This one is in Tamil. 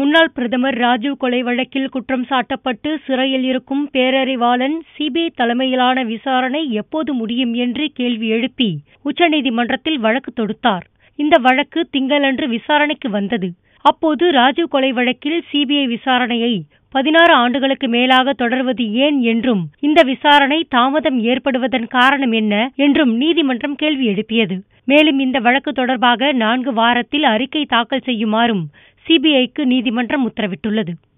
முன்னாள் பிரதமர் ராஜீவ் கொலை வழக்கில் குற்றம் சாட்டப்பட்டு சிறையில் இருக்கும் பேரறிவாளன் சிபிஐ தலைமையிலான விசாரணை எப்போது முடியும் என்று கேள்வி எழுப்பி உச்சநீதிமன்றத்தில் வழக்கு தொடுத்தார் இந்த வழக்கு திங்களன்று விசாரணைக்கு வந்தது அப்போது ராஜீவ் கொலை வழக்கில் சிபிஐ விசாரணையை பதினாறு ஆண்டுகளுக்கு மேலாக தொடர்வது ஏன் என்றும் இந்த விசாரணை தாமதம் ஏற்படுவதன் காரணம் என்ன என்றும் நீதிமன்றம் கேள்வி எழுப்பியது மேலும் இந்த வழக்கு தொடர்பாக நான்கு வாரத்தில் அறிக்கை தாக்கல் செய்யுமாறும் சிபிஐக்கு நீதிமன்றம் உத்தரவிட்டுள்ளது